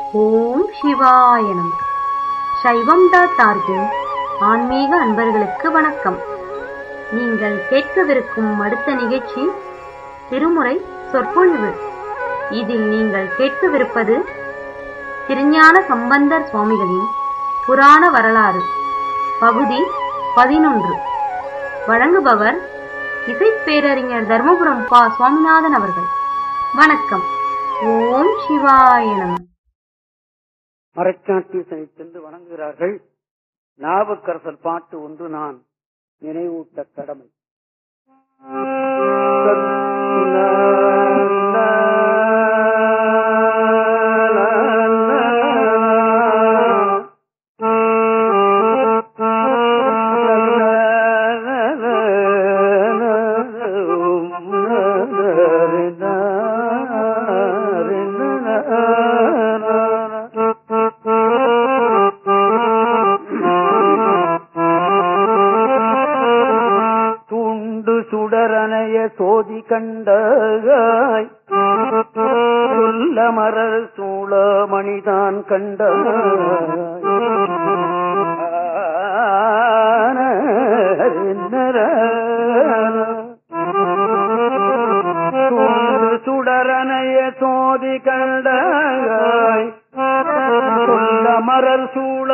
ஓம் சிவாய நம சைவம் டாட் டார்கின் ஆன்மீக அன்பர்களுக்கு வணக்கம் நீங்கள் கேட்கவிருக்கும் அடுத்த நிகழ்ச்சி திருமுறை சொற்பொழிவு இதில் நீங்கள் கேட்கவிருப்பது திருஞான சம்பந்தர் சுவாமிகளின் புராண வரலாறு பகுதி பதினொன்று வழங்குபவர் இசைப்பேரறிஞர் தர்மபுரம் பா சுவாமிநாதன் அவர்கள் வணக்கம் ஓம் சிவாய நம மறைக்காட்டீசனை சென்று வணங்குகிறார்கள் நாவுக்கரசர் பாட்டு ஒன்று நான் நினைவூட்ட கடமை துண்டு சுடரனைய சோதி கண்டாய் சொல்லமரர் சூழ மணிதான் கண்டாய் சுடரனைய சோதி கண்டாய் சொல்ல மரர் சூழ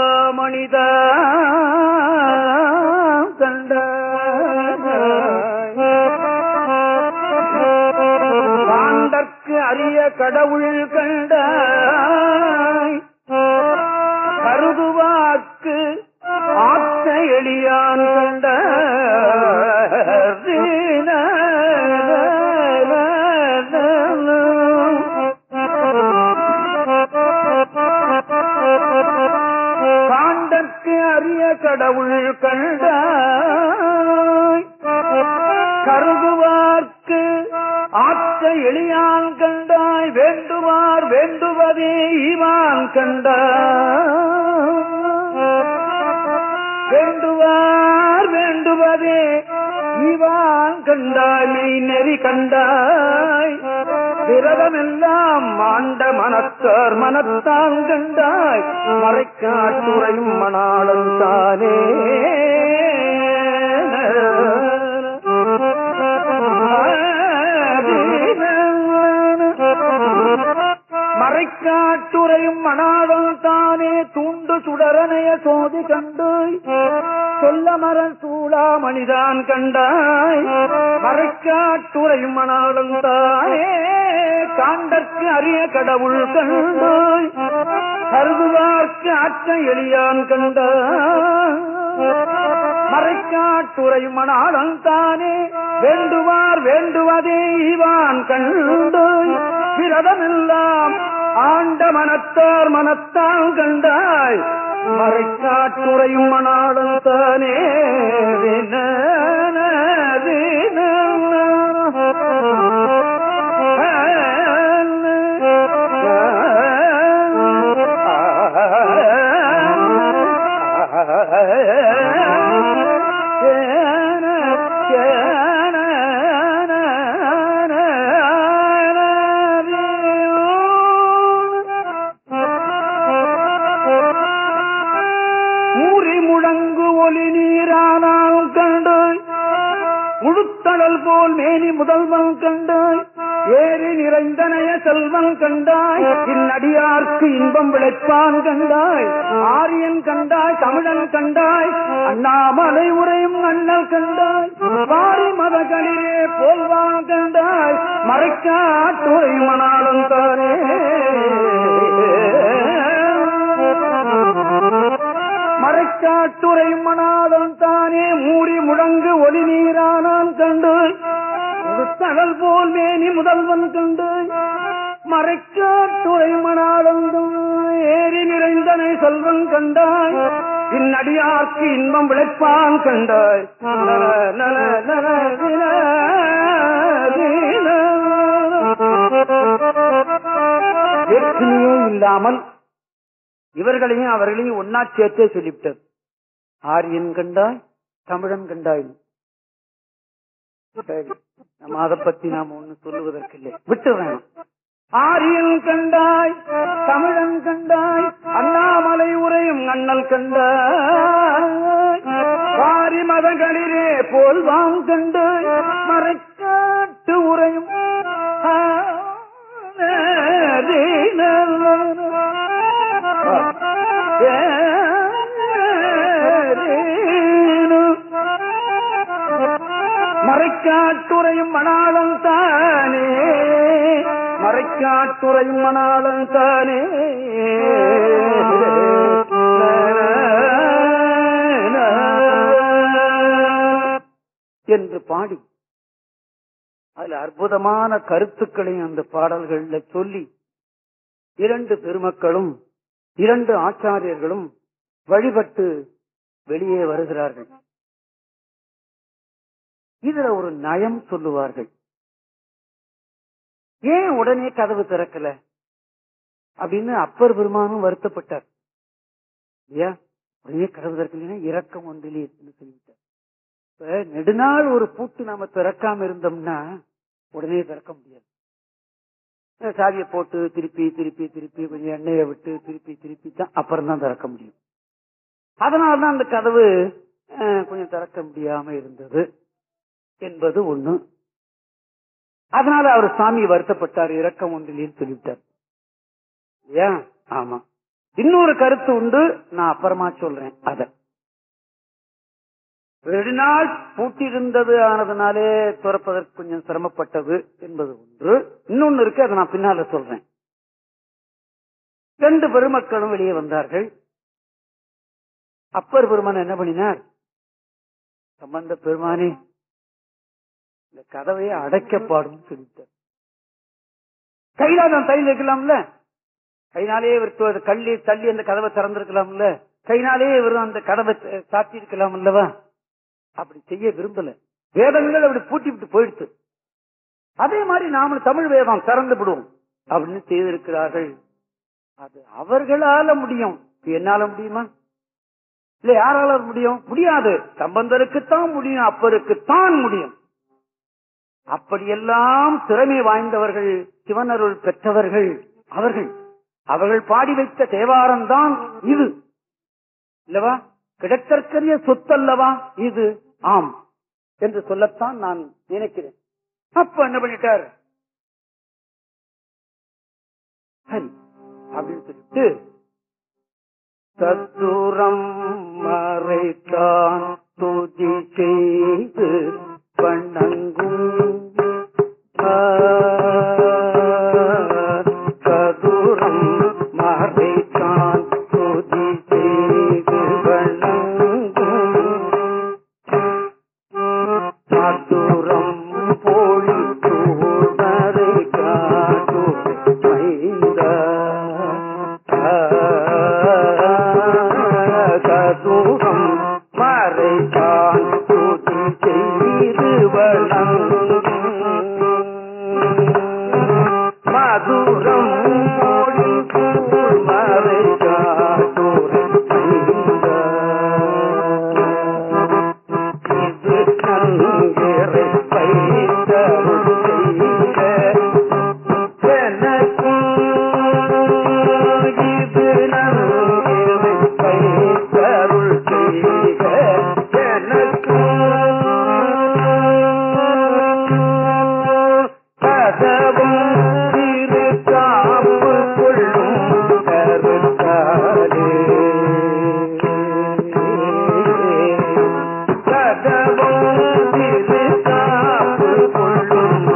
மணிதான் கண்டாய் காண்டற்கு அரிய கடவுள் கண்டாய் கருதுவார்க்கு ஆத்த எளியான் கண்டாய் காண்டற்கு அரிய கடவுள் கண்டாய் கருதுவார்க்கு ஆற்ற எளியான் கண்டாய் வேண்டுவார் வேண்டுவதே ஈவான் கண்டாய் வேண்டுவார் வேண்டுவதே ஈவான் கண்டாய் மெய் நெறி கண்டாய் விரதமெல்லாம் ஆண்ட மனத்தார் மனத்தான் கண்டாய் மறைக்காட்டுரையும் மணாளன் தானே மறைக்காட்டுரையும் மணாளன் தானே தூண்டு சுடரனைய சோதி கண்டாய் சொல்ல மரன் சூழா மணிதான் கண்டாய் மறைக்காட்டுரையும் மணாளன் தானே காண்டற்கு அரிய கடவுள் கண்டாய் கருதுவார்க்கு அச்ச எளியான் கண்டாய் மறைக்காட்டுரையும் மணாளன் தானே வேண்டுவார் வேண்டுவதே இவான் கண்டாய் விரதமெல்லாம் ஆண்ட மனத்தார் மனத்தான் கண்டாய் மறைக்காட்டுரையும் மணாளன் தானே வின ஊறி முழங்கு ஒலி நீரானால் கண்டாய் முழுத்தடல் போல் மேனி முதல்வன் கண்டாய் ஏறி நிறைந்தனைய செல்வன் கண்டாய் இந்நடியார்க்கு இன்பம் விளைப்பான் கண்டாய் ஆரியன் கண்டாய் தமிழன் கண்டாய் அண்ணாமலை உரையும் அண்ணல் கண்டாய் வாரி மதகளிலே போல்வான் கண்டாய் மறைக்காட்டுரையும் மணாளன் தானே மறைக்காட்டுரையும் மணாளன் தானே மூடி முழங்கு ஒளி நீரானான் கண்டு தகல் போல் மேனி முதல்வன் கண்டு மறைக்காட்டுரை மணாளன் ஏறி நிறைந்தனை செல்வன் கண்டாய் இந்நடியார்க்கு இன்பம் விளைப்பான் கண்டாய் நல, நல, நல, தின, தின. ஏற்கனவே இல்லாமல் இவர்களையும் அவர்களையும் ஒன்னா சேர்த்தே சொல்லிவிட்டார் ஆரியன் கண்டாய் தமிழன் கண்டாய் சரி நம்ம அதை பத்தி நாம ஒண்ணு சொல்லுவதற்கில்லை விட்டுறேன் ஆரியன் கண்டாய் தமிழன் கண்டாய் அண்ணாமலை உரையும் அண்ணல் கண்டாய் பாரி மதங்களிலே போல் வாங்கண்டு மறைக்காட்டு உரையும் மறைக்காட்டுரையும் மணாளம் தானே மறைக்காட்டுரையும் மணாளம் தானே என்று பாடி அதுல அற்புதமான கருத்துக்களையும் அந்த பாடல்கள்ல சொல்லி இரண்டு பெருமக்களும் இரண்டு ஆச்சாரியர்களும் வழிபட்டு வெளியே வருகிறார்கள் இதுல ஒரு நயம் சொல்லுவார்கள் ஏன் உடனே கதவு திறக்கல அப்படின்னு அப்பர் பெருமானும் வருத்தப்பட்டார் இல்லையா உடனே கதவு திறக்கலைன்னா இரக்கம் ஒன்றிலே சொல்லிவிட்டார் இப்ப நெடுநாள் ஒரு பூட்டு நாம திறக்காம இருந்தோம்னா உடனே திறக்க முடியாது சாவியை போட்டு திருப்பி திருப்பி திருப்பி கொஞ்சம் எண்ணெயை விட்டு திருப்பி திருப்பி தான் அப்புறம் தான் திறக்க முடியும் அதனாலதான் அந்த கதவு அஹ், கொஞ்சம் திறக்க முடியாம இருந்தது என்பது ஒண்ணு அதனால அவர் சாமி வருத்தப்பட்டார் இரக்கம் ஒன்றிலேன்னு சொல்லிவிட்டார் ஏன் ஆமா இன்னொரு கருத்து உண்டு நான் அப்புறமா சொல்றேன் அத ரெண்டு நாள் பூட்டியிருந்தது ஆனதுனாலே துறப்பதற்கு கொஞ்சம் சிரமப்பட்டது என்பது ஒன்று இன்னொன்னு இருக்கு அதை நான் பின்னால சொல்றேன் ரெண்டு பெருமக்களும் வெளியே வந்தார்கள் அப்பர் பெருமான் என்ன பண்ணினார் சம்பந்த பெருமானே இந்த கதவையை அடைக்கப்பாடும் சொல்லிட்டார் கையில நான் தையல் வைக்கலாம்ல கைனாலே இவர் கள்ளி தள்ளி அந்த கதவை திறந்திருக்கலாம்ல கைனாலே இவர் அந்த கதவை சாத்தி இருக்கலாம் அல்லவா அப்படி செய்ய விரும்பல வேதங்கள் அப்படி பூட்டி விட்டு போயிடுச்சு அதே மாதிரி நாம தமிழ் வேதம் திறந்து விடுவோம் அப்படின்னு செய்திருக்கிறார்கள் அது அவர்களால முடியும் என்னால முடியுமா இல்ல யாரால முடியும் முடியாது சம்பந்தருக்குத்தான் முடியும் அப்பருக்குத்தான் முடியும் அப்படியெல்லாம் திறமை வாய்ந்தவர்கள் சிவனருள் பெற்றவர்கள் அவர்கள் அவர்கள் பாடி வைத்த தேவாரம் தான் இது இல்லவா கிடைத்தற்கரிய சொத்தல்லவா இது ஆம் என்று சொல்லத்தான் நான் நினைக்கிறேன் அப்ப என்ன பண்ணிட்டார் சரி அப்படின்னு சொல்லிட்டு தத்துரம் மறைத்தான் துதி செய்து வணங்கும் கதுரம் மறைத்தான் துதி செய்து வணங்கும் மதுரம் போலி தூதரை காட்டு மைந்த கதுரம் மறைத்தான் துதி செய்து வணங்கும் மதுரம் போலி மறை காட்டு மைந்த இது நங்கிறை பைத்தருள் செய்க எனக்கும் இது நங்கிறை பைத்தருள் செய்க எனக்கும் கதவும் திரு காப்பு கொள்ளும் கருத்தாலே கதவும் திரு காப்பு கொள்ளும்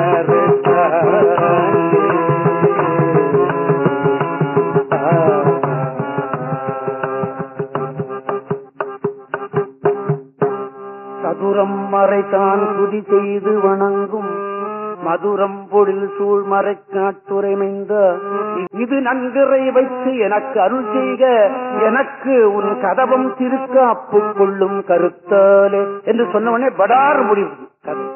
சதுரம் மறைத்தான் துதி செய்து வணங்கும் மதுரம் பொழில் சூழ் மறைக்காட்டுரைமைந்த இது நன்கிறை வைத்து எனக்கு அருள் செய்க எனக்கு உன் கதவம் திருக்க அப்பு கொள்ளும் கருத்தாலே என்று சொன்ன உடனே படார் முடிவு கதை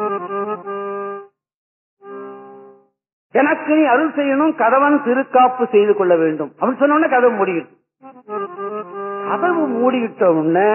எனக்கு நீ அருள் செய்யணும் கதவன் திருக்காப்பு செய்து கொள்ள வேண்டும் அப்படின்னு சொன்ன உடனே கதவு மூடிக்கிட்டு கதவு மூடிக்கிட்ட உடனே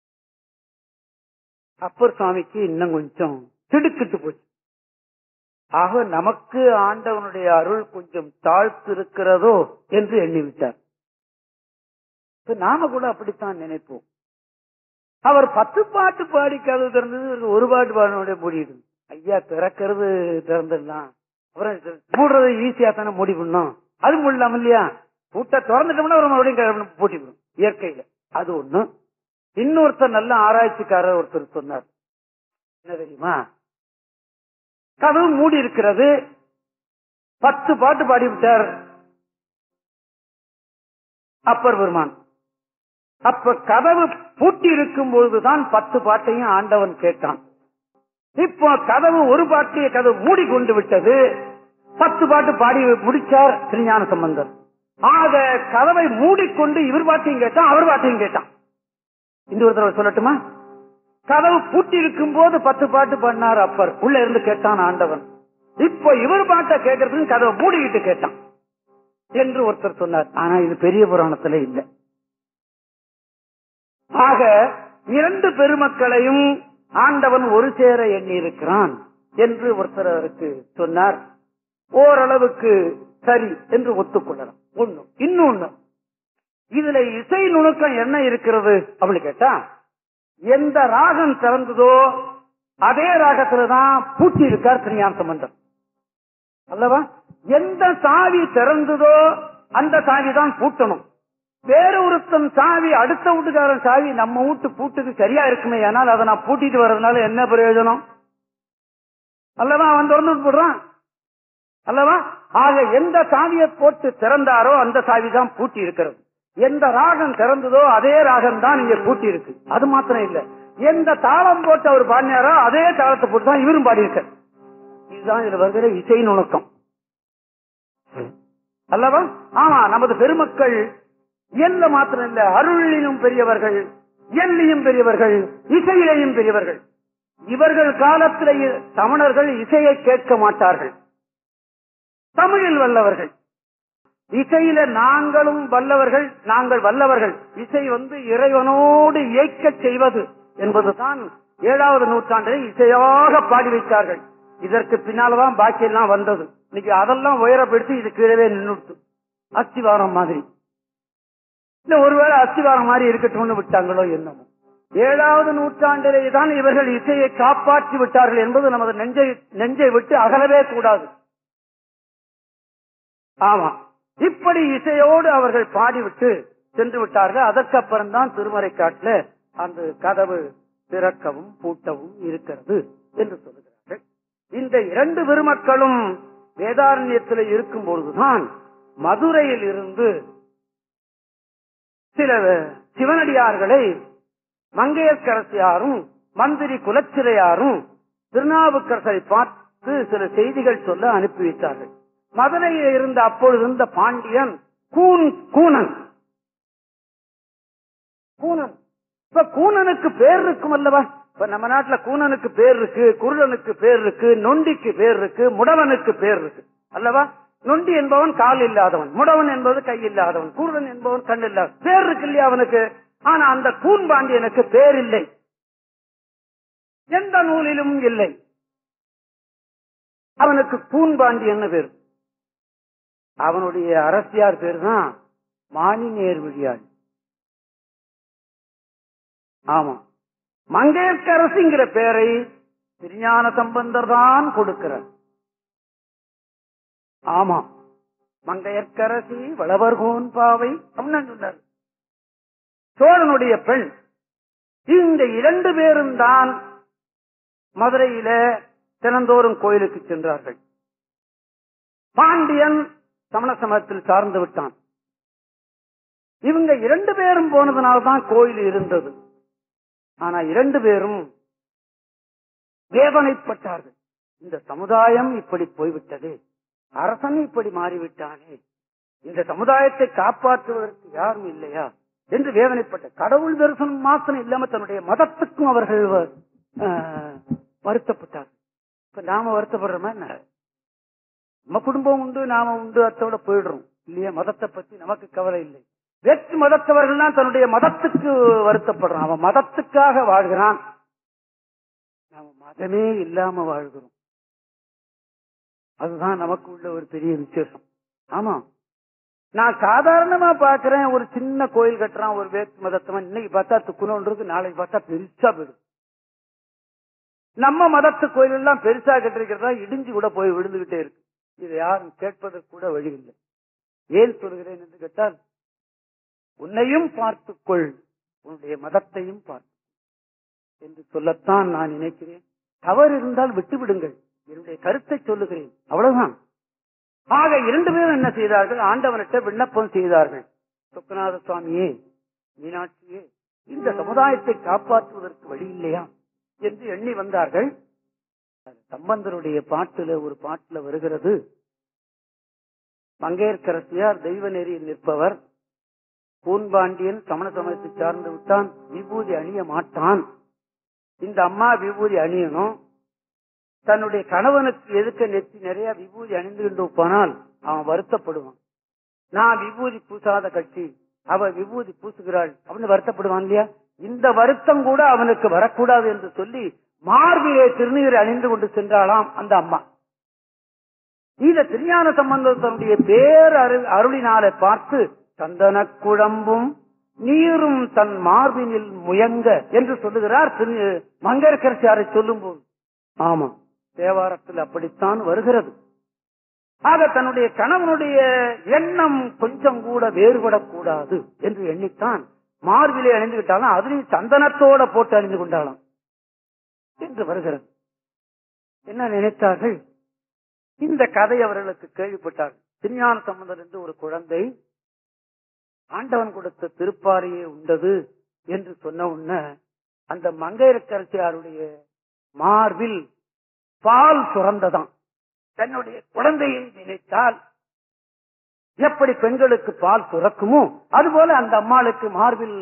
அப்பர் சுவாமிக்கு இன்னும் கொஞ்சம் திடுக்கிட்டு போச்சு ஆக நமக்கு ஆண்டவனுடைய அருள் கொஞ்சம் தாழ்த்திருக்கிறதோ என்று எண்ணிவிட்டார் இப்ப நாம கூட அப்படித்தான் நினைப்போம் அவர் பத்து பாட்டு பாடி கதவு திறந்தது ஒரு பாட்டு பாடினோட மூடிடு ஐயா திறக்கிறது திறந்துடலாம் அப்புறம் மூடுறது ஈஸியா தானே மூடி பண்ணும் அது முடியலாம் இல்லையா பூட்ட திறந்துட்டோம்னா ஒரு மறுபடியும் பூட்டிவிடும் இயற்கையில அது ஒண்ணு இன்னொருத்தர் நல்ல ஆராய்ச்சிக்காரர் ஒருத்தர் சொன்னார் என்ன தெரியுமா கதவு மூடி இருக்கிறது பத்து பாட்டு பாடிவிட்டார் அப்பர் பெருமான் அப்ப கதவு பூட்டி இருக்கும் பொழுதுதான் பத்து பாட்டையும் ஆண்டவன் கேட்டான் இப்போ கதவு ஒரு பாட்டிய கதவு மூடி கொண்டு விட்டது பத்து பாட்டு பாடி முடிச்சார் திருஞான சம்பந்தர் ஆக கதவை மூடிக்கொண்டு இவர் பாட்டையும் கேட்டான் அவர் பாட்டையும் கேட்டான் இந்த ஒரு தடவை சொல்லட்டுமா கதவு பூட்டி இருக்கும் போது பத்து பாட்டு பண்ணார் அப்பர் உள்ள இருந்து கேட்டான் ஆண்டவன் இப்போ இவர் பாட்டை கேட்கறதுக்கு கதவை மூடிக்கிட்டு கேட்டான் என்று ஒருத்தர் சொன்னார் ஆனா இது பெரிய புராணத்துல இல்லை ஆக இரண்டு பெருமக்களையும் ஆண்டவன் ஒரு சேர எண்ணி இருக்கிறான் என்று ஒருத்தர் அவருக்கு சொன்னார் ஓரளவுக்கு சரி என்று ஒத்துக்கொள்ளலாம் ஒண்ணு இன்னொன்னு இதுல இசை நுணுக்கம் என்ன இருக்கிறது அப்படின்னு கேட்டா எந்த ராகம் திறந்ததோ அதே ராகத்துலதான் பூட்டி இருக்கார் திருஞான சம்பந்தம் அல்லவா எந்த சாவி திறந்ததோ அந்த சாவி தான் பூட்டணும் வேற ஒருத்தன் சாவி அடுத்த வீட்டுக்காரன் சாவி நம்ம வீட்டு பூட்டுக்கு சரியா இருக்குமே ஆனால் அதை நான் பூட்டிட்டு வர்றதுனால என்ன பிரயோஜனம் அல்லவா அவன் திறந்து போடுறான் அல்லவா ஆக எந்த சாவியை போட்டு திறந்தாரோ அந்த சாவி தான் பூட்டி இருக்கிறது எந்த ராகம் திறந்ததோ அதே ராகம் தான் இங்க பூட்டி இருக்கு அது மாத்திரம் இல்ல எந்த தாளம் போட்டு அவர் பாடினாரோ அதே தாளத்தை போட்டு தான் இவரும் பாடியிருக்க இதுதான் இதுல வருகிற இசை நுணுக்கம் அல்லவா ஆமா நமது பெருமக்கள் எல்ல மாத்திரம் இல்ல அருளிலும் பெரியவர்கள் எல்லையும் பெரியவர்கள் இசையிலையும் பெரியவர்கள் இவர்கள் காலத்திலே தமிழர்கள் இசையை கேட்க மாட்டார்கள் தமிழில் வல்லவர்கள் இசையில நாங்களும் வல்லவர்கள் நாங்கள் வல்லவர்கள் இசை வந்து இறைவனோடு இயக்கச் செய்வது என்பதுதான் ஏழாவது நூற்றாண்டில் இசையாக பாடி வைத்தார்கள் இதற்கு பின்னால்தான் பாக்கி எல்லாம் வந்தது இன்னைக்கு அதெல்லாம் உயரப்படுத்தி இது கீழவே நின்றுட்டு அஸ்திவாரம் மாதிரி இல்ல ஒருவேளை அஸ்திவாரம் மாதிரி இருக்கட்டும்னு விட்டாங்களோ என்னமோ ஏழாவது நூற்றாண்டிலே தான் இவர்கள் இசையை காப்பாற்றி விட்டார்கள் என்பது நமது நெஞ்சை நெஞ்சை விட்டு அகலவே கூடாது ஆமா இப்படி இசையோடு அவர்கள் பாடிவிட்டு சென்று விட்டார்கள் அதற்கப்புறம் தான் திருமறை காட்டுல அந்த கதவு திறக்கவும் பூட்டவும் இருக்கிறது என்று சொல்லுகிறார்கள் இந்த இரண்டு பெருமக்களும் வேதாரண்யத்தில் இருக்கும் பொழுதுதான் மதுரையில் இருந்து சில சிவனடியார்களை மங்கையர்கரசியாரும் மந்திரி குலச்சிறையாரும் திருநாவுக்கரசரை பார்த்து சில செய்திகள் சொல்ல அனுப்பி வைத்தார்கள் மதுரையில் இருந்த அப்பொழுது இருந்த பாண்டியன் கூன் கூனன் கூனன் இப்ப கூனனுக்கு பேர் இருக்கும் அல்லவா இப்ப நம்ம நாட்டுல கூனனுக்கு பேர் இருக்கு குருடனுக்கு பேர் இருக்கு நொண்டிக்கு பேர் இருக்கு முடவனுக்கு பேர் இருக்கு அல்லவா நொண்டி என்பவன் கால் இல்லாதவன் முடவன் என்பது கை இல்லாதவன் குருடன் என்பவன் கண் இல்லாத பேர் இருக்கு இல்லையா அவனுக்கு ஆனா அந்த கூன் பாண்டியனுக்கு பேர் இல்லை எந்த நூலிலும் இல்லை அவனுக்கு கூன் பாண்டியன் பேர் அவனுடைய அரசியார் பேர் தான் மானிநேர் விழியாள் ஆமா மங்கையர்க்கரசிங்கிற பேரை திருஞான சம்பந்தர் தான் கொடுக்கிறார் ஆமா மங்கையர்க்கரசி வளவர்கோன் பாவை அப்படின்னு சொன்னார் சோழனுடைய பெண் இந்த இரண்டு பேரும் தான் மதுரையில தினந்தோறும் கோயிலுக்கு சென்றார்கள் பாண்டியன் சமண சமயத்தில் சார்ந்து விட்டான் இவங்க இரண்டு பேரும் போனதுனால்தான் கோயில் இருந்தது ஆனா இரண்டு பேரும் வேதனைப்பட்டார்கள் இந்த சமுதாயம் இப்படி போய்விட்டது அரசன் இப்படி மாறிவிட்டானே இந்த சமுதாயத்தை காப்பாற்றுவதற்கு யாரும் இல்லையா என்று வேதனைப்பட்ட கடவுள் தரிசனம் மாத்திரம் இல்லாம தன்னுடைய மதத்துக்கும் அவர்கள் அஹ், வருத்தப்பட்டார்கள் இப்ப நாம வருத்தப்படுறோமா என்ன நம்ம குடும்பம் உண்டு நாம உண்டு அத்தோட போயிடுறோம் இல்லையா மதத்தை பத்தி நமக்கு கவலை இல்லை வேற்று மதத்தவர்கள்லாம் தன்னுடைய மதத்துக்கு வருத்தப்படுறான் அவன் மதத்துக்காக வாழ்கிறான் நாம மதமே இல்லாம வாழ்கிறோம் அதுதான் நமக்கு உள்ள ஒரு பெரிய விசேஷம் ஆமா நான் சாதாரணமா பாக்குறேன் ஒரு சின்ன கோயில் கட்டுறான் ஒரு வேற்று மதத்தவன் இன்னைக்கு பார்த்தா துக்குனோன் இருக்கு நாளைக்கு பார்த்தா பெருசா போயிடும் நம்ம மதத்து கோயில் எல்லாம் பெருசா கட்டிருக்கிறதா இடிஞ்சு கூட போய் விழுந்துகிட்டே இருக்கு இதை யாரும் கேட்பதற்கு கூட வழி இல்லை ஏன் சொல்கிறேன் என்று கேட்டால் உன்னையும் பார்த்துக்கொள் உன்னுடைய மதத்தையும் பார்த்து என்று சொல்லத்தான் நான் நினைக்கிறேன் தவறு இருந்தால் விட்டு விடுங்கள் என்னுடைய கருத்தை சொல்லுகிறேன் அவ்வளவுதான் ஆக இரண்டு பேரும் என்ன செய்தார்கள் ஆண்டவனிட்ட விண்ணப்பம் செய்தார்கள் சொக்கநாத சுவாமியே மீனாட்சியே இந்த சமுதாயத்தை காப்பாற்றுவதற்கு வழி இல்லையா என்று எண்ணி வந்தார்கள் சம்பந்தருடைய பாட்டுல ஒரு பாட்டுல வருகிறது மங்கையர்கரசியார் தெய்வ நெறியில் நிற்பவர் பூன்பாண்டியன் சமண சமயத்தை சார்ந்து விட்டான் விபூதி அணிய மாட்டான் இந்த அம்மா விபூதி அணியணும் தன்னுடைய கணவனுக்கு எதுக்க நெத்தி நிறைய விபூதி அணிந்து கொண்டு போனால் அவன் வருத்தப்படுவான் நான் விபூதி பூசாத கட்சி அவ விபூதி பூசுகிறாள் அப்படின்னு வருத்தப்படுவான் இல்லையா இந்த வருத்தம் கூட அவனுக்கு வரக்கூடாது என்று சொல்லி மார்பிலே திருநீர் அணிந்து கொண்டு சென்றாளாம் அந்த அம்மா இந்த திருஞான சம்பந்தத்தினுடைய பேர் அருளினாலே பார்த்து சந்தன குழம்பும் நீரும் தன் மார்பினில் முயங்க என்று சொல்லுகிறார் மங்கரக்கரசியாரை சொல்லும் போது ஆமா தேவாரத்தில் அப்படித்தான் வருகிறது ஆக தன்னுடைய கணவனுடைய எண்ணம் கொஞ்சம் கூட வேறுபடக்கூடாது என்று எண்ணித்தான் மார்பிலே அணிந்து விட்டாலும் அதுலயும் சந்தனத்தோட போட்டு அணிந்து கொண்டாலும் என்று வருகிறது என்ன நினைத்தார்கள் இந்த கதை அவர்களுக்கு கேள்விப்பட்டார்கள் திருஞான சம்பந்தர் என்று ஒரு குழந்தை ஆண்டவன் கொடுத்த திருப்பாறையே உண்டது என்று சொன்ன உடனே அந்த மங்கையரக்கரசியாருடைய மார்பில் பால் சுரந்ததாம் தன்னுடைய குழந்தையை நினைத்தால் எப்படி பெண்களுக்கு பால் சுரக்குமோ அதுபோல அந்த அம்மாளுக்கு மார்பில்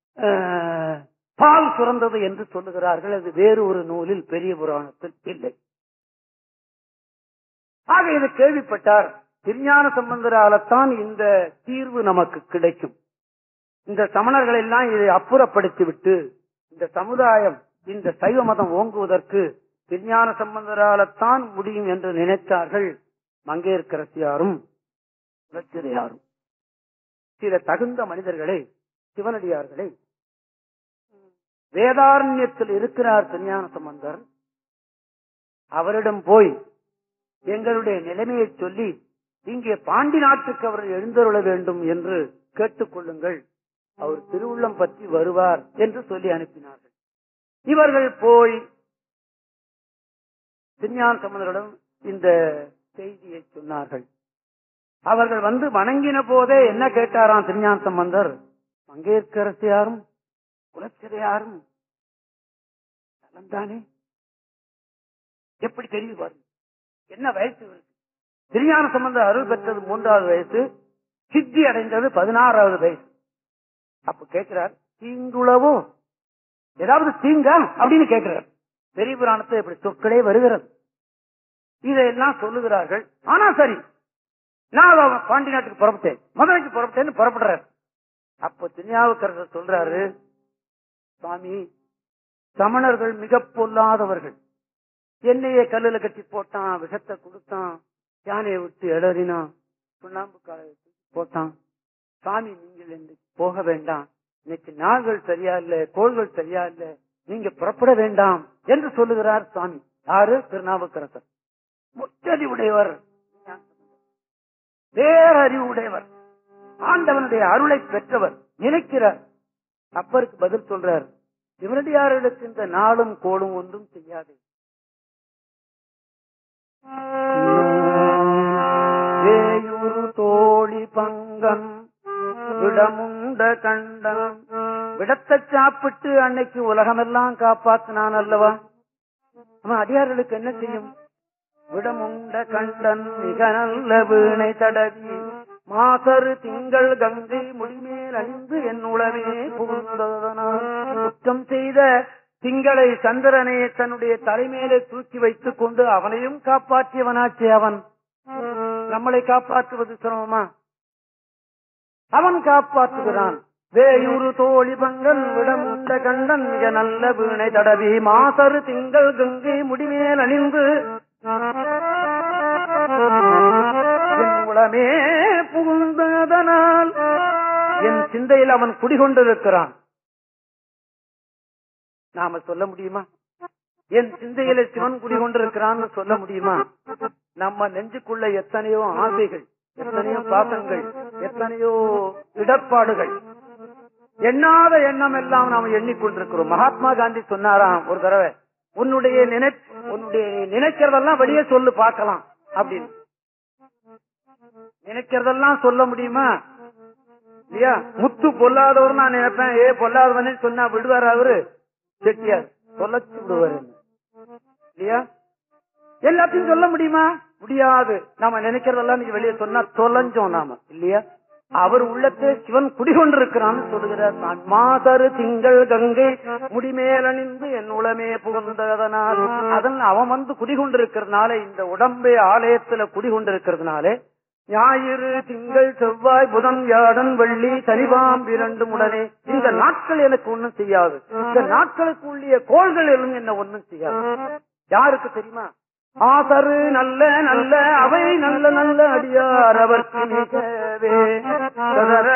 பால் சுரந்தது என்று சொல்லுகிறார்கள் அது வேறு ஒரு நூலில் பெரிய புராணத்தில் இல்லை ஆக இது கேள்விப்பட்டார் திருஞான சம்பந்தராலத்தான் இந்த தீர்வு நமக்கு கிடைக்கும் இந்த சமணர்கள் எல்லாம் இதை அப்புறப்படுத்தி விட்டு இந்த சமுதாயம் இந்த சைவ மதம் ஓங்குவதற்கு திருஞான சம்பந்தராலத்தான் முடியும் என்று நினைத்தார்கள் மங்கையர்கரசியாரும் யாரும் சில தகுந்த மனிதர்களை சிவனடியார்களை வேதாரண்யத்தில் இருக்கிறார் திருஞான சம்பந்தர் அவரிடம் போய் எங்களுடைய நிலைமையை சொல்லி இங்கே பாண்டி நாட்டுக்கு அவர் எழுந்தருள வேண்டும் என்று கேட்டுக் கொள்ளுங்கள் அவர் திருவுள்ளம் பற்றி வருவார் என்று சொல்லி அனுப்பினார்கள் இவர்கள் போய் திருஞான சம்பந்தரிடம் இந்த செய்தியை சொன்னார்கள் அவர்கள் வந்து வணங்கின போதே என்ன கேட்டாராம் திருஞான சம்பந்தர் மங்கேற்கரசியாரும் குலச்சிறையாரும் தானே எப்படி தெரியுது பாருங்க என்ன வயசு இவருக்கு திருஞான சம்பந்தர் அருள் பெற்றது மூன்றாவது வயசு சித்தி அடைந்தது பதினாறாவது வயசு அப்ப கேட்கிறார் தீங்குளவோ ஏதாவது தீங்கா அப்படின்னு கேட்கிறார் பெரிய புராணத்தை இப்படி சொற்களே வருகிறது இதையெல்லாம் சொல்லுகிறார்கள் ஆனா சரி நான் பாண்டி நாட்டுக்கு புறப்பட்டேன் மதுரைக்கு புறப்பட்டேன்னு புறப்படுறாரு அப்ப திருஞாவுக்கரசர் சொல்றாரு சுவாமி சமணர்கள் மிக பொல்லாதவர்கள் என்னையே கல்லுல கட்டி போட்டான் விஷத்தை கொடுத்தான் யானையை விட்டு எழறினான் சுண்ணாம்பு காலை போட்டான் சாமி நீங்கள் என்று போக வேண்டாம் இன்னைக்கு நாள்கள் சரியா இல்ல கோள்கள் சரியா இல்ல நீங்க புறப்பட வேண்டாம் என்று சொல்லுகிறார் சுவாமி யாரு திருநாவுக்கரசர் முற்றதி உடையவர் பேரறிவு உடையவர் ஆண்டவனுடைய அருளை பெற்றவர் நினைக்கிறார் அப்பருக்கு பதில் சொல்றார் சிவனடியார்களுக்கு இந்த நாளும் கோளும் ஒன்றும் செய்யாது வேயூரு தோழி பங்கம் விடமுண்ட கண்டம் விடத்தை சாப்பிட்டு அன்னைக்கு உலகமெல்லாம் காப்பாத்தினான் அல்லவா அவன் அடியார்களுக்கு என்ன செய்யும் விடமுண்ட கண்டன் மிக நல்ல வீணை தடவி மாசரு திங்கள் கங்கை முடிமேல் அணிந்து என் உளவே புகுந்ததனால் குற்றம் செய்த திங்களை சந்திரனை தன்னுடைய தலைமையிலே தூக்கி வைத்துக் கொண்டு அவனையும் காப்பாற்றியவனாச்சே அவன் நம்மளை காப்பாற்றுவது சிரமமா அவன் காப்பாற்றுகிறான் வேயூரு தோழி பங்கன் விடமுண்ட கண்டன் மிக நல்ல வீணை தடவி மாசரு திங்கள் கங்கை முடிமேல் அணிந்து என் உளமே புகுந்ததனால் என் சிந்தையில் அவன் குடிகொண்டிருக்கிறான் நாம சொல்ல முடியுமா என் சிந்தையில சிவன் குடிகொண்டிருக்கிறான்னு சொல்ல முடியுமா நம்ம நெஞ்சுக்குள்ள எத்தனையோ ஆசைகள் எத்தனையோ பாசங்கள் எத்தனையோ இடர்பாடுகள் எண்ணாத எண்ணம் எல்லாம் நாம் எண்ணிக்கொண்டிருக்கிறோம் மகாத்மா காந்தி சொன்னாராம் ஒரு தடவை உன்னுடைய நினை உன்னுடைய நினைக்கிறதெல்லாம் வெளியே சொல்லு பார்க்கலாம் அப்படின்னு நினைக்கிறதெல்லாம் சொல்ல முடியுமா இல்லையா முத்து பொல்லாதவர் நான் நினைப்பேன் ஏ பொல்லாதவனே சொன்னா விடுவார் அவரு செட்டியார் சொல்லச்சு விடுவார் என்ன. இல்லையா எல்லாத்தையும் சொல்ல முடியுமா முடியாது நாம நினைக்கிறதெல்லாம் நீங்க வெளியே சொன்னா தொலைஞ்சோம் நாம இல்லையா அவர் உள்ளத்தே சிவன் குடிகொண்டிருக்கிறான்னு சொல்லுகிறார் நான் மாதரு திங்கள் கங்கை முடிமேலணிந்து என் உளமே புகுந்ததனால் அதன் அவன் வந்து குடிகொண்டிருக்கிறதுனால இந்த உடம்பே ஆலயத்துல குடிகொண்டிருக்கிறதுனாலே ஞாயிறு திங்கள் செவ்வாய் புதன் வியாழன் வெள்ளி சனிபாம் இரண்டும் உடனே இந்த நாட்கள் எனக்கு ஒண்ணும் செய்யாது இந்த நாட்களுக்கு உள்ளிய கோள்கள் எல்லாம் என்ன ஒண்ணும் செய்யாது யாருக்கு தெரியுமா ஆசரு நல்ல நல்ல அவை நல்ல நல்ல அடியார் அவர்க்கு மிகவே சதர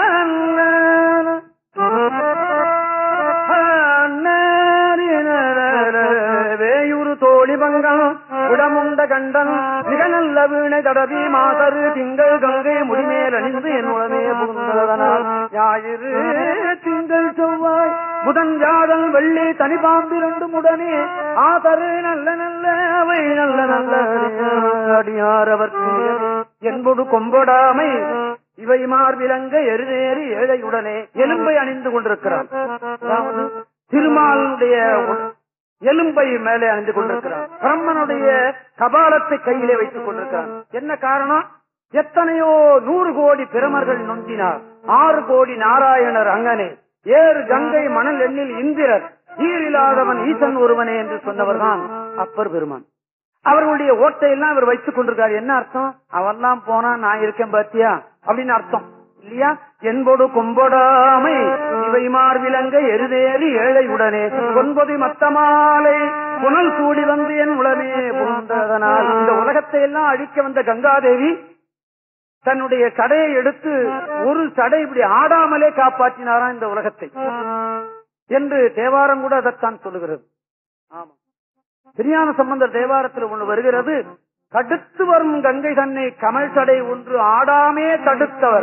வேயூரு தோழி பங்கம் உடமுண்ட கண்டன் மிக நல்ல வீணை தடவி மாசரு திங்கள் கங்கை முடிமேல் அணிந்து என் உடனே புகுந்ததனால் ஞாயிறு திங்கள் செவ்வாய் புதன் வியாழன் வெள்ளி தனிபாம்பிரண்டும் உடனே ஆதரு நல்ல நல்ல அவை நல்ல நல்ல அடியார் அவர்க்கு என்பது கொம்பொடாமை இவை மார்பிலங்க எருநேறி ஏழையுடனே எலும்பை அணிந்து கொண்டிருக்கிறார் அதாவது திருமாலுடைய எலும்பை மேலே அணிந்து கொண்டிருக்கிறார் பிரம்மனுடைய கபாலத்தை கையிலே வைத்துக் கொண்டிருக்கிறார் என்ன காரணம் எத்தனையோ நூறு கோடி பிரமர்கள் நொந்தினார் ஆறு கோடி நாராயணர் அங்கனே ஏறு கங்கை மணல் எண்ணில் இந்திரர் ஈரில்லாதவன் ஈசன் ஒருவனே என்று சொன்னவர்தான் அப்பர் பெருமான் அவர்களுடைய ஓட்டை எல்லாம் இவர் வைத்துக் கொண்டிருக்காரு என்ன அர்த்தம் அவெல்லாம் போனா நான் இருக்கேன் பாத்தியா அப்படின்னு அர்த்தம் இல்லையா என்போடு கொம்பொடாமை இவை மார்விலங்க எருதேறி ஏழை உடனே ஒன்பது மத்தமாலை புனல் சூடி வந்து என் உளமே புகுந்ததனால் இந்த உலகத்தை எல்லாம் அழிக்க வந்த கங்காதேவி தன்னுடைய சடையை எடுத்து ஒரு சடை இப்படி ஆடாமலே காப்பாற்றினாராம் இந்த உலகத்தை என்று தேவாரம் கூட அதைத்தான் சொல்லுகிறது ஆமா திருஞான சம்பந்தர் தேவாரத்தில் ஒன்று வருகிறது தடுத்து வரும் கங்கை தன்னை கமல் சடை ஒன்று ஆடாமே தடுத்தவர்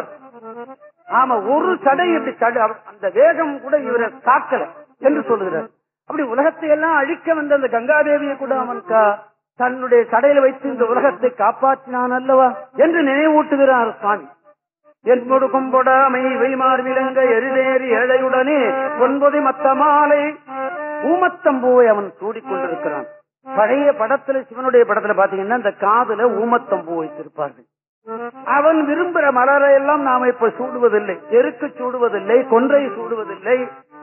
ஆமா ஒரு சடை இப்படி தடு அந்த வேகம் கூட இவரை தாக்கல என்று சொல்லுகிறார் அப்படி உலகத்தை எல்லாம் அழிக்க வந்த அந்த கங்காதேவியை கூட அவன் கா- தன்னுடைய சடையில வைத்து இந்த உலகத்தை காப்பாற்றினான் அல்லவா என்று நினைவூட்டுகிறார் சுவாமி என்பொடு கொம்பொடாமை வைமார் விலங்க எரிதேறி ஏழையுடனே ஒன்பது மத்த மாலை ஊமத்தம்பூவை அவன் சூடிக்கொண்டிருக்கிறான் பழைய படத்துல சிவனுடைய படத்துல பாத்தீங்கன்னா இந்த காதுல ஊமத்தம்பூ வைத்திருப்பார்கள் அவன் விரும்புற மலரை எல்லாம் நாம இப்ப சூடுவதில்லை எருக்கு சூடுவதில்லை கொன்றை சூடுவதில்லை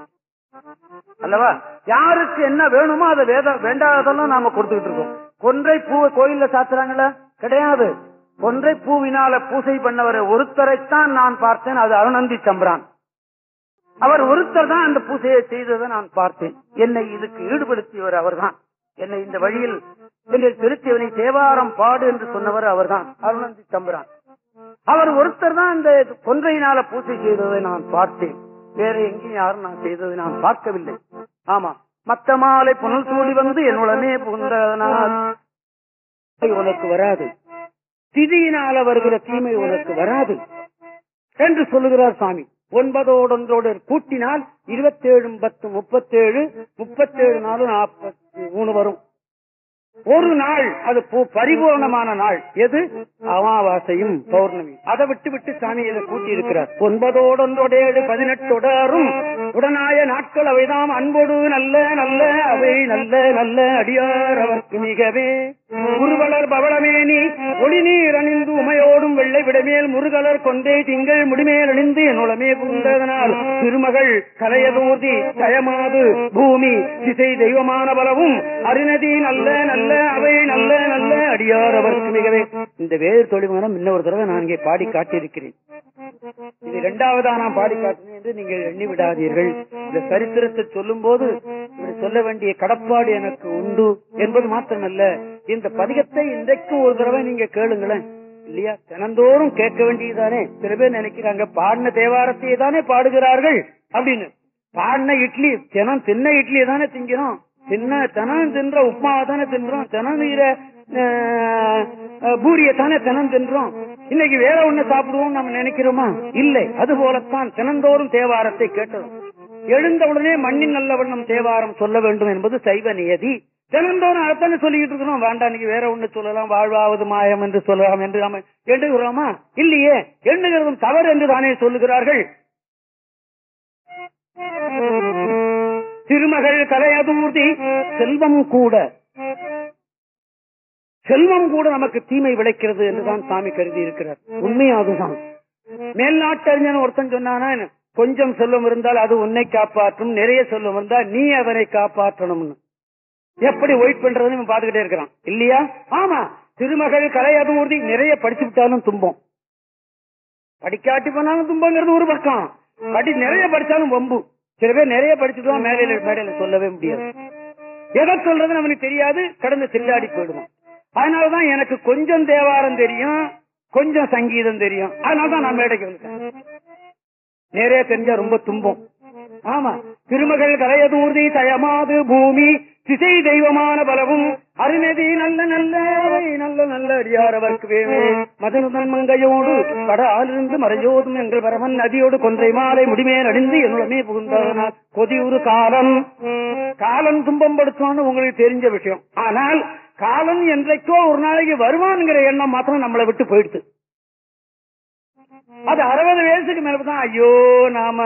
அல்லவா யாருக்கு என்ன வேணுமோ அதை வேத வேண்டாததெல்லாம் நாம கொடுத்துக்கிட்டு இருக்கோம் கொன்றை பூவை கோயில்ல சாத்துறாங்களா கிடையாது கொன்றை பூவினால பூசை பண்ணவரை ஒருத்தரைத்தான் நான் பார்த்தேன் அது அருணந்தி சம்பிரான் அவர் ஒருத்தர் தான் அந்த பூசையை செய்ததை நான் பார்த்தேன் என்னை இதுக்கு ஈடுபடுத்தியவர் அவர்தான் என்னை இந்த வழியில் என்னை திருத்தியவனை தேவாரம் பாடு என்று சொன்னவர் அவர்தான் அருணந்தி தம்புரான் அவர் ஒருத்தர் தான் இந்த கொன்றையினால பூஜை செய்ததை நான் பார்த்தேன் வேற எங்கேயும் யாரும் நான் செய்ததை நான் பார்க்கவில்லை ஆமா மத்த மாலை புனல் சூடி வந்து என்னுடனே புகுந்ததனால் உனக்கு வராது திதியினால வருகிற தீமை உனக்கு வராது என்று சொல்லுகிறார் சுவாமி ஒன்பதோடொன்றோடு கூட்டினால் இருபத்தேழு பத்து முப்பத்தேழு முப்பத்தேழு நாலு நாற்பத்தி மூணு வரும் ஒரு நாள் அது பூ- பரிபூர்ணமான நாள் எது அமாவாசையும் பௌர்ணமி அதை விட்டு விட்டு சாமி இதை கூட்டி இருக்கிறார் ஒன்பதோடொன்றோடேழு பதினெட்டொடாரும் உடனாய நாட்கள் அவைதாம் அன்போடு நல்ல நல்ல அவை நல்ல நல்ல அடியார் அவர்க்கு மிகவே முருகலர் பவளமேனி ஒளி நீர் அணிந்து உமையோடும் வெள்ளை விடமேல் முருகலர் கொண்டே திங்கள் முடிமேல் அணிந்து என்னுளமே புகுந்ததனால் திருமகள் கலையதூர்தி ஜயமாது பூமி திசை தெய்வமான பலவும் அருணதி நல்ல நல்ல அவை நல்ல நல்ல அடியார் அவர்க்கு மிகவே இந்த வேறு தொழில்மனம் இன்னொரு தடவை நான் இங்கே பாடி காட்டியிருக்கிறேன் இது இரண்டாவதா நான் பாடி காட்டினேன் என்று நீங்கள் எண்ணி விடாதீர்கள் இந்த சரித்திரத்தை சொல்லும் போது இப்படி சொல்ல வேண்டிய கடப்பாடு எனக்கு உண்டு என்பது மாத்திரமல்ல இந்த பதிகத்தை இன்றைக்கும் ஒரு தடவை நீங்க கேளுங்களேன் இல்லையா தினந்தோறும் கேட்க வேண்டியதுதானே சில பேர் நினைக்கிறாங்க பாடின தேவாரத்தையே தானே பாடுகிறார்கள் அப்படின்னு பாடின இட்லி தினம் தின்ன இட்லியை தானே திங்கிறோம் தின்ன தினம் தின்ற உப்மாவை தானே தின்றோம் தினம் நீர பூரிய தானே தினம் தின்றோம் இன்னைக்கு வேற ஒண்ணு சாப்பிடுவோம் நம்ம நினைக்கிறோமா இல்லை அது போலத்தான் தினந்தோறும் தேவாரத்தை கேட்டதும் எழுந்த உடனே மண்ணின் நல்ல வண்ணம் தேவாரம் சொல்ல வேண்டும் என்பது சைவ நியதி தினந்தோறும் அதைத்தானே சொல்லிட்டு இருக்கிறோம் வேண்டாம் நீங்க வேற ஒண்ணு சொல்லலாம் வாழ்வாவது மாயம் என்று சொல்லலாம் என்று நாம எண்ணுகிறோமா இல்லையே எண்ணுகிறதும் தவறு என்று தானே சொல்லுகிறார்கள் திருமகள் கலையதூர்தி செல்வம் கூட செல்வம் கூட நமக்கு தீமை விளைக்கிறது என்றுதான் சாமி கருதி இருக்கிறார் உண்மையும் அதுதான் மேல்நாட்டறிஞன் ஒருத்தன் சொன்னானா கொஞ்சம் செல்வம் இருந்தால் அது உன்னை காப்பாற்றும் நிறைய செல்வம் இருந்தால் நீ அவனை காப்பாற்றணும்னு எப்படி ஒயிட் பண்றதுன்னு இவன் பாத்துக்கிட்டே இருக்கிறான் இல்லையா ஆமா திருமகள் கலையதூர்தி நிறைய படிச்சு விட்டாலும் துன்பம் படிக்காட்டி போனாலும் துன்பங்கிறது ஒரு பக்கம் படி நிறைய படிச்சாலும் வம்பு சில பேர் நிறைய படிச்சுட்டுவான் மேடையில மேடையில சொல்லவே முடியாது எதை சொல்றது நமக்கு தெரியாது கடந்து திண்டாடி போயிடுவோம் அதனாலதான் எனக்கு கொஞ்சம் தேவாரம் தெரியும் கொஞ்சம் சங்கீதம் தெரியும் அதனாலதான் நான் மேடைக்கு வந்துட்டேன் நிறைய தெரிஞ்சா ரொம்ப துன்பம் ஆமா திருமகள் கலையதூர்தி தயமாது பூமி திசை தெய்வமான பலவும் அருநதி நல்ல நல்ல நல்ல நல்ல அடியாரவர்க்கு வேவே மதனுதன் மங்கையோடு கட ஆளிருந்து மறையோதும் எங்கள் பரமன் நதியோடு கொன்றை மாலை முடிமேல் அடிந்து என்னுடமே புகுந்ததனால் கொதியுறு காலம் காலம் துன்பம் படுத்துவான்னு உங்களுக்கு தெரிஞ்ச விஷயம் ஆனால் காலம் என்றைக்கோ ஒரு நாளைக்கு வருவான்ங்கிற எண்ணம் மாத்திரம் நம்மளை விட்டு போயிடுது அது அறுபது வயசுக்கு மேலதான் ஐயோ நாம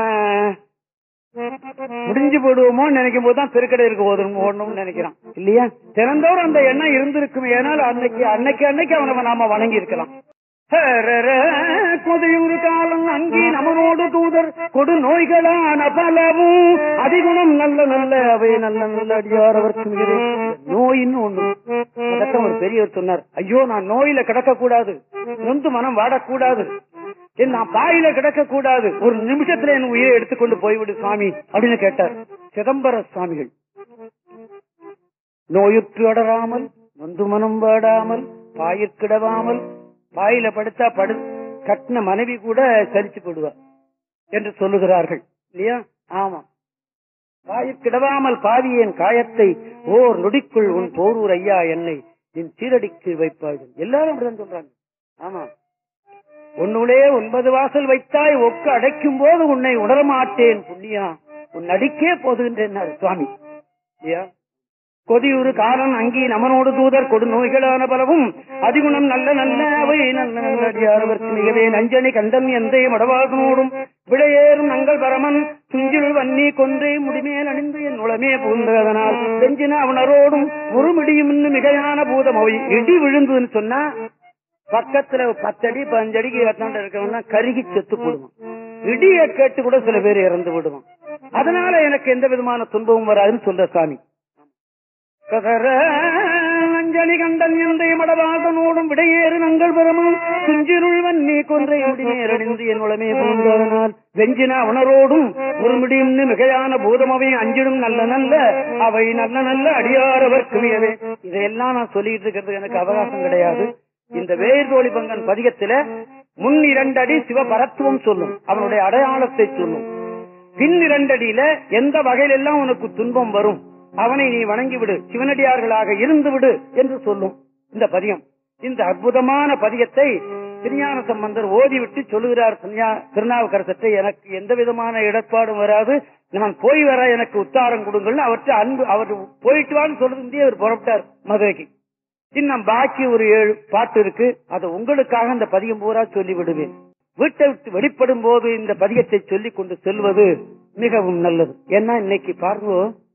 முடிஞ்சு போடுவோமோ நினைக்கும் போதுதான் பெருக்கடை இருக்க போதும் ஓடணும்னு நினைக்கிறான் இல்லையா தினந்தோறும் அந்த எண்ணம் இருந்திருக்கும் ஏனால் அன்னைக்கு அன்னைக்கு அன்னைக்கு அவனை நாம வணங்கி இருக்கலாம் கொதையூறு காலம் அங்கி நமனோடு தூதர் கொடு நோய்களான பலவும் அதிகுணம் நல்ல நல்ல அவை நல்ல நல்ல அடியாரவர்க்கு நோயின்னு ஒண்ணு அதத்தான் ஒரு பெரியவர் சொன்னார் ஐயோ நான் நோயில கிடக்க கூடாது நொந்து மனம் வாடக்கூடாது நான் பாயில கிடக்க கூடாது ஒரு நிமிஷத்துல என் உயிரை எடுத்துக்கொண்டு போய்விடு சுவாமி அப்படின்னு கேட்டார் சிதம்பர சுவாமிகள் நோயுற்று அடராமல் நொந்து மனம் வாடாமல் பாயிற்கிடவாமல் பாயில படுத்தா படு கட்டின மனைவி கூட சரிச்சு போடுவார் என்று சொல்லுகிறார்கள் இல்லையா ஆமா பாயிற்கிடவாமல் பாவியேன் காயத்தை ஓர் நொடிக்குள் உன் போரூர் ஐயா என்னை என் சீரடிக்கு வைப்பாள் எல்லாரும் அப்படிதான் சொல்றாங்க ஆமா உன்னுளே ஒன்பது வாசல் வைத்தாய் ஒக்க அடைக்கும் போது உன்னை உணரமாட்டேன் புண்ணியா உன் அடிக்கே போதுகின்றேன் சுவாமி இல்லையா கொதியுறு காலம் அங்கி நமனோடு தூதர் கொடு நோய்களான பலவும் அதிகுணம் நல்ல நல்ல அவை நல்ல நல்ல அடியாரவர்க்கு மிகவே நஞ்சனி கண்டம் எந்தை மடவாகனோடும் விடையேறும் நங்கள் பரமன் துஞ்சில் வன்னி கொன்றை முடிமேல் அணிந்து என் உளமே பூந்ததனால் செஞ்சின அவனரோடும் உருமிடியும் இன்னும் மிகையான பூதம் அவை இடி விழுந்துன்னு சொன்னா பக்கத்துல பத்தடி பஞ்சடிக்கு எட்டாண்டு இருக்கவங்க கருகி செத்து போடுவான் இடிய கேட்டு கூட சில பேர் இறந்து விடுவான் அதனால எனக்கு எந்த விதமான துன்பமும் வராதுன்னு சொல்ற சாமி அஞ்சலி கண்டன் எந்தை மடவாசனோடும் விடையேறு நங்கள் பெருமான் குஞ்சிருள் வன்னி கொன்றை முடிநேரடிந்து என் உளமே பூந்ததனால் வெஞ்சின உணரோடும் ஒரு முடியும் மிகையான பூதமவை அஞ்சிடும் நல்ல நல்ல அவை நல்ல நல்ல அடியாரவர் குவியவே இதையெல்லாம் நான் சொல்லிட்டு இருக்கிறது எனக்கு அவகாசம் கிடையாது இந்த வேர்தோழி பங்கன் பதிகத்தில முன் இரண்டு அடி சிவபரத்துவம் சொல்லும் அவனுடைய அடையாளத்தை சொல்லும் பின் இரண்டடியில எந்த வகையிலெல்லாம் உனக்கு துன்பம் வரும் அவனை நீ வணங்கி விடு சிவனடியார்களாக இருந்து விடு என்று சொல்லும் இந்த பதியம் இந்த அற்புதமான பதியத்தை திருஞான சம்பந்தர் ஓதிவிட்டு சொல்லுகிறார் திருநாவுக்கரசத்தை எனக்கு எந்த விதமான இடர்பாடும் வராது நான் போய் வர எனக்கு உத்தாரம் கொடுங்கள் அவற்றை அன்பு அவர் போயிட்டு வான்னு சொல்றது அவர் புறப்பட்டார் மதுரைக்கு இன்னும் பாக்கி ஒரு ஏழு பாட்டு இருக்கு அதை உங்களுக்காக இந்த பதியம் பூரா சொல்லி விடுவேன் வீட்டை விட்டு வெளிப்படும் போது இந்த பதியத்தை சொல்லிக் கொண்டு செல்வது மிகவும் நல்லது ஏன்னா இன்னைக்கு பாருங்க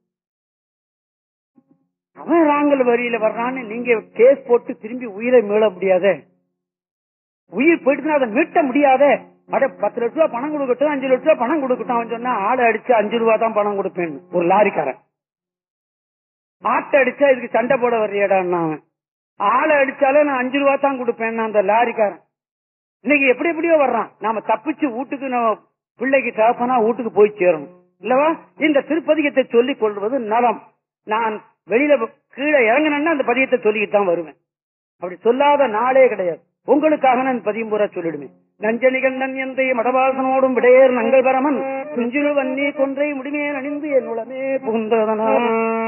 அவன் ராங்கல் வரியில வர்றான்னு நீங்க கேஸ் போட்டு திரும்பி உயிரை மீள முடியாத உயிர் போயிட்டுனா அதை மீட்ட முடியாத அட பத்து லட்ச ரூபா பணம் கொடுக்கட்டும் அஞ்சு லட்ச ரூபா பணம் கொடுக்கட்டும் அவன் சொன்னா ஆடை அடிச்சு அஞ்சு ரூபா தான் பணம் கொடுப்பேன் ஒரு லாரிக்காரன் ஆட்டை அடிச்சா இதுக்கு சண்டை போட வர்றியடான்னு அவன் ஆளை அடிச்சாலே நான் அஞ்சு ரூபா தான் கொடுப்பேன் அந்த லாரிக்காரன் இன்னைக்கு எப்படி எப்படியோ வர்றான் நாம தப்பிச்சு வீட்டுக்கு நம்ம பிள்ளைக்கு தகப்பனா வீட்டுக்கு போய் சேரணும் இல்லவா இந்த திருப்பதிகத்தை சொல்லிக் கொள்வது நலம் நான் வெளியில கீழே இறங்கினேன்னா அந்த பதியத்தை சொல்லிக்கிட்டு தான் வருவேன் அப்படி சொல்லாத நாளே கிடையாது உங்களுக்காக நான் பதியம் பூரா சொல்லிடுவேன் நஞ்சனிகள் நன் எந்தை மடவாசனோடும் விடையேர் நங்கள் பரமன் குஞ்சிலு வன்னி கொன்றை முடிமேல் அணிந்து என் உளமே புகுந்ததனால்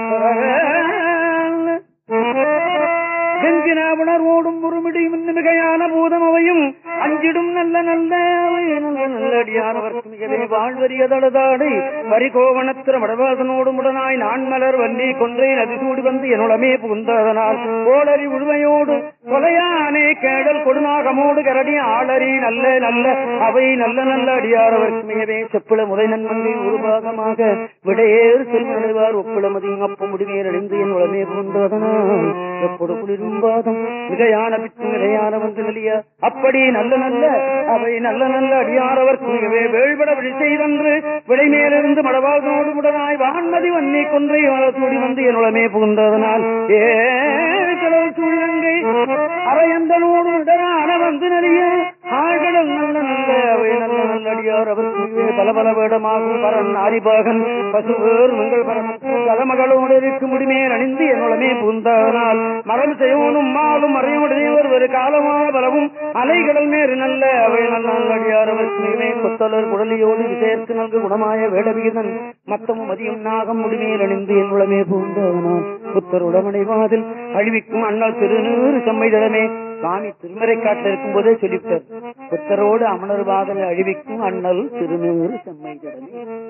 செஞ்சின உணர்வோடும் உருமிடியும் மிகையான பூதம் அவையும் அஞ்சிடும் நல்ல நல்ல அவை நல்ல நல்லடியானவர்க்கு மிகவே வாழ்வறியதளதாடை பரிகோவணத்திர மடவாசனோடும் உடனாய் நான் மலர் வன்னி கொன்றை நதி சூடி வந்து என்னுடமே புகுந்ததனால் கோளறி உழுமையோடு கொலையானே கேடல் கொடுநாகமோடு கரடி ஆளறி நல்ல நல்ல அவை நல்ல நல்ல அடியாரவர்க்கு மிகவே செப்பிள முறை நன்மங்கை உருவாகமாக விடையேறு செல்வடைவார் ஒப்பிளமதியும் அப்ப முடிமையில் அணிந்து என் உடமே புகுந்ததனால் எப்பொடு குளிரும்பாதம் மிகையான பித்து நிறையான வந்து வெளிய அப்படி நல்ல நல்ல அவை நல்ல நல்ல அடியாரவர்க்கு மிகவே வேள்பட விழி செய்தன்று விடை மேலிருந்து மடவாதனோடு முடனாய் வான்மதி வன்னி கொன்றை சூடி வந்து என் உடமே புகுந்ததனால் ஏ கடல் சூழ்நங்கை அரையந்தனோடு இடரான வந்து நலிய ஆழ்கடல் நல்ல நல்ல அவை நல்ல நல்ல அடியார் அவருக்கு பல பல வேடமாகும் பரன் ஆரிபாகன் பசுவேர் மங்கள் பரமத்து கலமகளோடு இருக்கும் முடிமேல் அணிந்து என்னுடமே புகுந்ததனால் மரம் செய்வோனும் மாலும் மறையோடனே ஒரு காலமான பலவும் அலைகடல் மேறு நல்ல அவை நல்ல நல்ல அடியார் அவருக்கு கொத்தலர் குடலியோடு விசேர்த்து நல்கு குணமாய வேடவீதன் மத்தமும் மதியம் நாகம் முடிமேல் அணிந்து என்னுடமே புகுந்ததனால் புத்தர் உடமனைவாதில் அழிவிக்கும் அண்ணல் திருநூறு செம்மைதளமே சுவாமி திருமறை காட்டில் இருக்கும் போதே சொல்லிவிட்டார் புத்தரோடு அமணர்வாதல் அழிவிக்கும் அண்ணல் திருநூறு செம்மைதளமே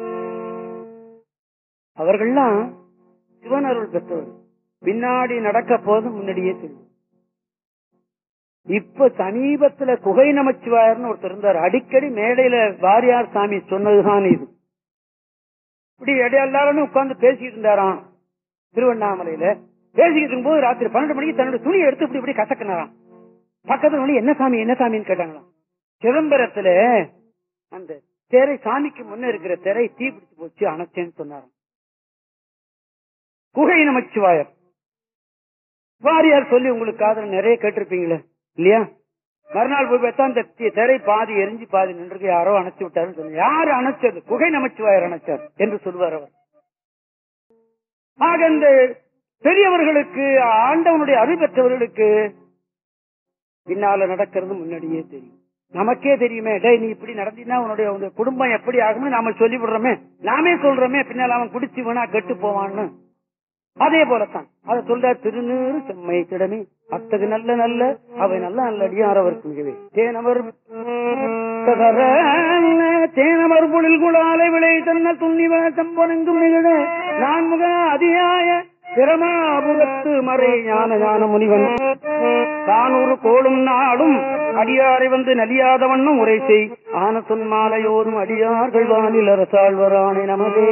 அவர்கள்லாம் சிவன் அருள் பெற்றவர் பின்னாடி நடக்க போது முன்னாடியே தெரியும் இப்ப சமீபத்துல குகை நமச்சிவாயர்னு ஒருத்தர் இருந்தார் அடிக்கடி மேடையில வாரியார் சாமி சொன்னதுதான் இது இப்படி இடையெல்லாரும் உட்கார்ந்து பேசிட்டு இருந்தாராம் திருவண்ணாமலையில பேசிக்கிட்டு இருக்கும்போது ராத்திரி பன்னெண்டு மணிக்கு தன்னோட துணியை எடுத்து இப்படி இப்படி கசக்கினாராம் பக்கத்துல வந்து என்ன சாமி என்ன சாமின்னு கேட்டாங்களாம் சிதம்பரத்துல அந்த திரை சாமிக்கு முன்ன இருக்கிற திரை தீ பிடிச்சு போச்சு அணைச்சேன்னு சொன்னாராம் குகை நமச்சிவாயர் வாரியார் சொல்லி உங்களுக்கு காதல் நிறைய கேட்டிருப்பீங்களே இல்லையா மறுநாள் போய் பார்த்தா அந்த தி- திரை பாதி எரிஞ்சு பாதி நின்று யாரோ அணைச்சு விட்டாருன்னு சொன்ன யாரு அணைச்சது குகை நமச்சிவாயர் அணைச்சார் என்று சொல்வார் அவர் ஆக இந்த பெரியவர்களுக்கு ஆண்டவனுடைய அருள் பெற்றவர்களுக்கு பின்னால நடக்கிறது முன்னாடியே தெரியும் நமக்கே தெரியுமே டேய் நீ இப்படி நடந்தீங்கன்னா உன்னுடைய உன்னுடைய குடும்பம் எப்படி ஆகும்னு நாம சொல்லி விடுறோமே நாமே சொல்றோமே பின்னால அவன் குடிச்சு வேணா கெட்டு போவான்னு அதே போலத்தான் அதை சொல்ற திருநீறு செம்மை திடமே அத்தகு நல்ல நல்ல அவை நல்ல நல்ல அடியாரவர்க்கு மிகவே தேனவர் தேனவர் பொழில் குழாலை விளை தன்ன துண்ணிவ சம்பனங்கும் நிகழ நான்முக அதியாய பிரமாபுரத்து மறை ஞான ஞான முனிவன் தானூறு கோளும் நாடும் அடியாரை வந்து நலியாத வண்ணம் உரை செய் ஆன சொன்மாலையோரும் அடியார்கள் வானில் அரசாழ்வரானே நமதே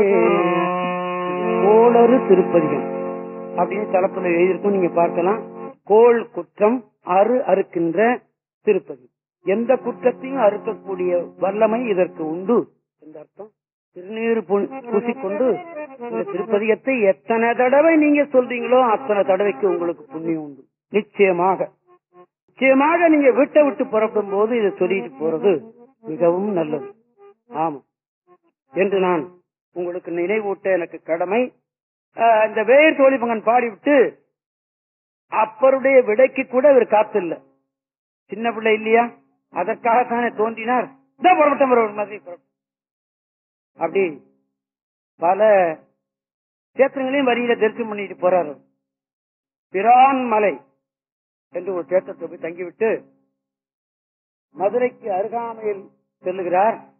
கோளறு திருப்பதிகம் அப்படின்னு தலைப்புல எழுதியிருக்கும் நீங்க பார்க்கலாம் கோள் குற்றம் அறு அறுக்கின்ற திருப்பதி எந்த குற்றத்தையும் அறுக்கக்கூடிய வல்லமை இதற்கு உண்டு என்ற அர்த்தம் திருநீர் பூ- பூசிக்கொண்டு இந்த திருப்பதிகத்தை எத்தனை தடவை நீங்க சொல்றீங்களோ அத்தனை தடவைக்கு உங்களுக்கு புண்ணியம் உண்டு நிச்சயமாக நிச்சயமாக நீங்க வீட்டை விட்டு புறப்படும் போது இதை சொல்லிட்டு போறது மிகவும் நல்லது ஆமா என்று நான் உங்களுக்கு நினைவூட்ட எனக்கு கடமை ஆஹ், இந்த வேர் தோழிபங்கன் பாடிவிட்டு அப்பருடைய விடைக்கு கூட இவர் காத்தில்ல சின்ன பிள்ளை இல்லையா அதற்காகத்தானே தோன்றினார் இதோ புறப்பட்டம் ஒரு மாதிரி புறப்பட்டோம். அப்படி பல சேத்திரங்களையும் வரியில தரிசனம் பண்ணிட்டு போறாரு பிரான் மலை என்று ஒரு தேட்டத்தை போய் தங்கிவிட்டு மதுரைக்கு அருகாமையில் செல்லுகிறார்